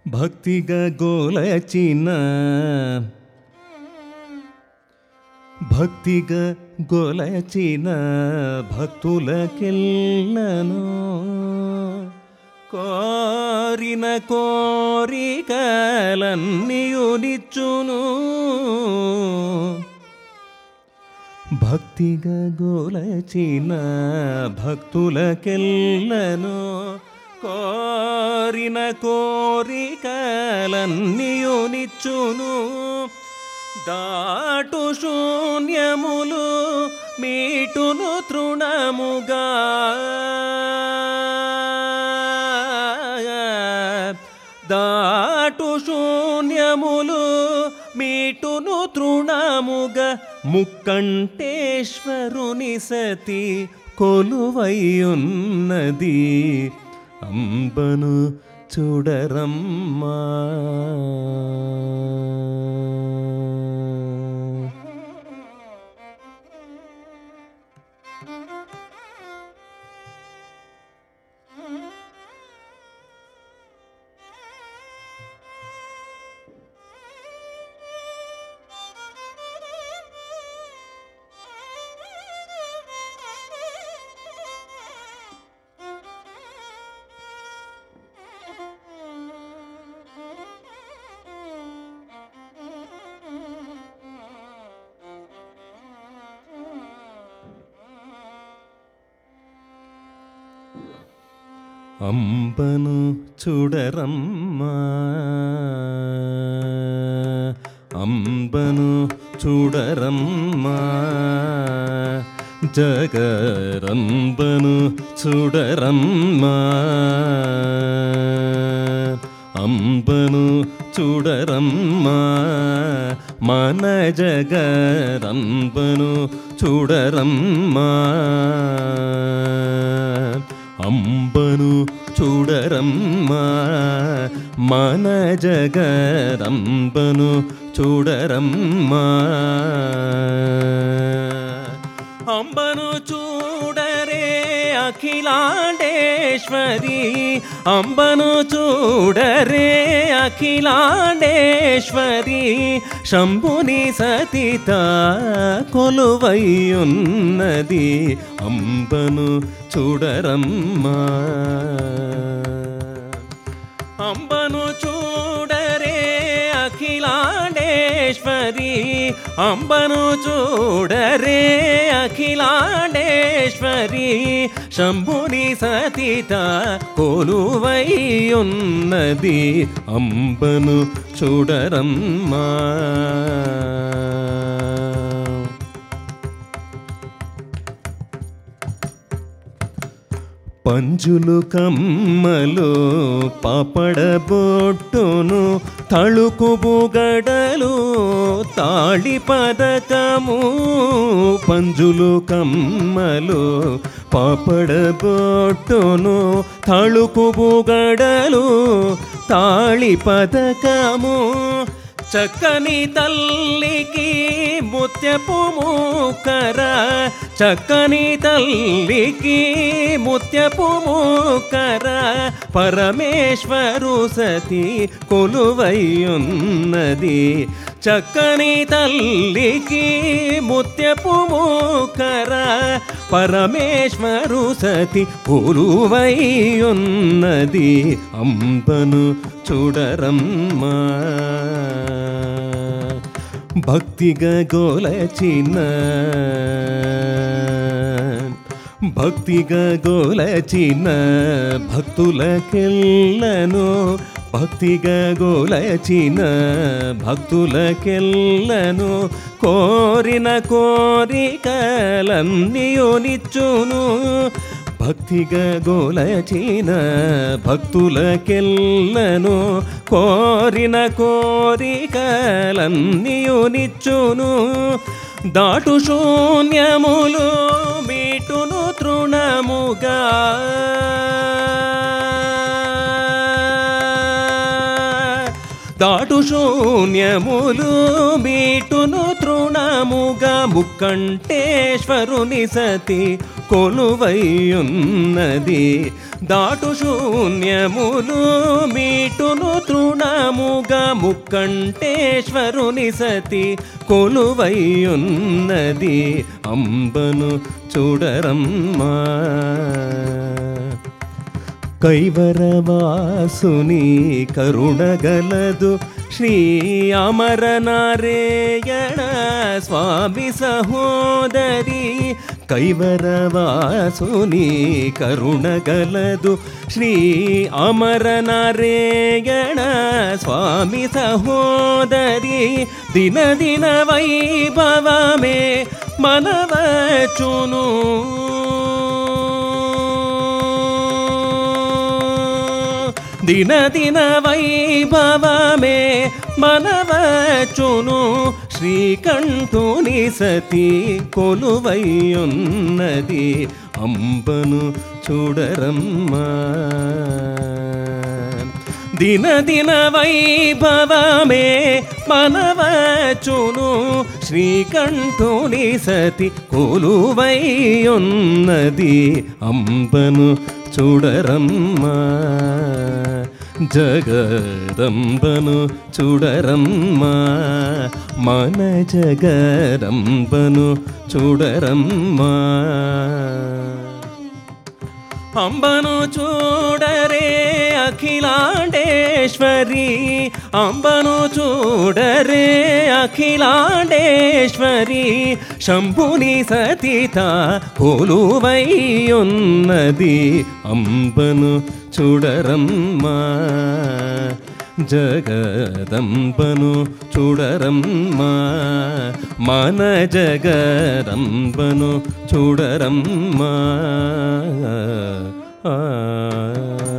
భక్తిగా గోలచిన భక్తిగా గొలచిన భక్తులకెల్లను కోరిన కోరికలన్నీయునిచ్చును భక్తిగా గోలచిన భక్తులకెల్లను కోరిన కోరికలన్నీయునిచ్చును దాటు శూన్యములు మీటును తృణముగా దాటు శూన్యములు మీటును తృణముగా ముక్కంటేశ్వరుని సతి కొలువయ్యున్నది అంబను చూడరమ్మా అంబను చూడరమ్మా అంబను చూడరమ్మా జగరంబను చూడరమ్మా అంబను చూడరమ్మా మన జగరంబను చూడరమ్మా అంబను చూడరమ్మా మన జగరంబను చూడరమ్మా అంబను చూడరే అఖిలాండేశ్వరి అంబను చూడరే అఖిలాండేశ్వరి శంభుని సతిత కొలువయ్యున్నది అంబను చూడరమ్మా అంబను చూడరే అఖిలాండేశ్వరి అంబను చూడరే అఖిలాండేశ్వరి శంభుని సతిత కొలువయ్యున్నది అంబను చూడరమ్మా పంజులు కమ్మలు పాపడబొట్టును తళుకు బుగడలు తాళి పదకము పంజులు కమ్మలు పాపడబొట్టును తళుకు బుగడలు తాళి పదకము చక్కని తల్లికి ముత్యపు మూకర చక్కని తల్లికి ముత్యపు మూకర పరమేశ్వరు సతి కొలువయ్యున్నది చక్కని తల్లికి ముత్యపు మూకర పరమేశ్వరు సతి కొలువయ్యున్నది అంబను చూడరమ్మా భక్తిగా గోలచిన భక్తిగా గోలచిన భక్తులకెల్లను భక్తిగా గోలచిన భక్తులకెల్లను కోరిన కోరికలన్నీయునిచ్చును భక్తిగా గోలచిన భక్తులకెల్లను కోరిన కోరికలన్నీయునిచ్చును దాటు శూన్యములు మీటును తృణముగా దాటు శూన్యములు మీటును తృణముగా ముక్కంటేశ్వరుని సతి కొలువయ్యున్నది దాటు శూన్యములు మీటును తృణ తృణముగా ముక్కంటేశ్వరుని సతి కొలువైయున్నది అంబను చూడరమ్మా కైవరవాసుని కరుణగలదు శ్రీ అమరనారాయణ స్వామి సహోదరి కైవరవాసుని కరుణగలదు శ్రీ అమరనారాయణ స్వామి సహోదరి దిన దిన వైభవమే మనవచును దిన దిన వైభవమే మనవచును శ్రీకంఠుని సతి కొలువైయున్నది అంబను చూడరమ్మా దిన దిన వైభవమే మనవచును శ్రీకంఠుని సతి కొలువైయున్నది అంబను చూడరమ్మా జగదంబను చూడరమ్మా మన జగదంబను చూడరమ్మా అంబను చూడరే అఖిలాండేశ్వరి అంబను చూడరే అఖిలాండేశ్వరి శంభుని సతిత కొలువైయున్నది అంబను చూడరమ్మా జగదంబను చూడరమ్మా మన జగదంబను చూడరమ్మా ఆ